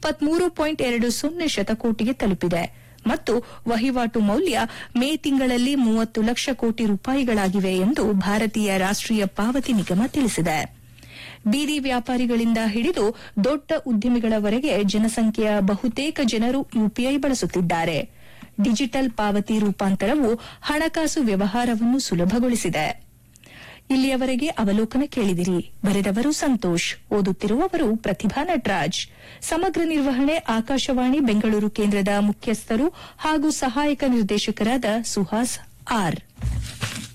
ಇಪ್ಪತ್ಮೂರು ಪಾಯಿಂಟ್ ಎರಡು ಸೊನ್ನೆ ಶತಕೋಟಿಗೆ ತಲುಪಿದೆ ಮತ್ತು ವಹಿವಾಟು ಮೌಲ್ಯ ಮೇ ತಿಂಗಳಲ್ಲಿ ಮೂವತ್ತು ಲಕ್ಷ ಕೋಟಿ ರೂಪಾಯಿಗಳಾಗಿವೆ ಎಂದು ಭಾರತೀಯ ರಾಷ್ಟೀಯ ಪಾವತಿ ನಿಗಮ ತಿಳಿಸಿದೆ ಬೀದಿ ವ್ಯಾಪಾರಿಗಳಿಂದ ಹಿಡಿದು ದೊಡ್ಡ ಉದ್ಯಮಿಗಳವರೆಗೆ ಜನಸಂಖ್ಯೆಯ ಬಹುತೇಕ ಜನರು ಯುಪಿಐ ಬಳಸುತ್ತಿದ್ದಾರೆ ಡಿಜಿಟಲ್ ಪಾವತಿ ರೂಪಾಂತರವು ಹಣಕಾಸು ವ್ಯವಹಾರವನ್ನು ಸುಲಭಗೊಳಿಸಿದೆ ಇಲ್ಲಿಯವರೆಗೆ ಅವಲೋಕನ ಕೇಳಿದಿರಿ ಬರೆದವರು ಸಂತೋಷ್ ಓದುತ್ತಿರುವವರು ಪ್ರತಿಭಾ ನಟರಾಜ್ ಸಮಗ್ರ ನಿರ್ವಹಣೆ ಆಕಾಶವಾಣಿ ಬೆಂಗಳೂರು ಕೇಂದ್ರದ ಮುಖ್ಯಸ್ಥರು ಹಾಗೂ ಸಹಾಯಕ ನಿರ್ದೇಶಕರಾದ ಸುಹಾಸ್ ಆರ್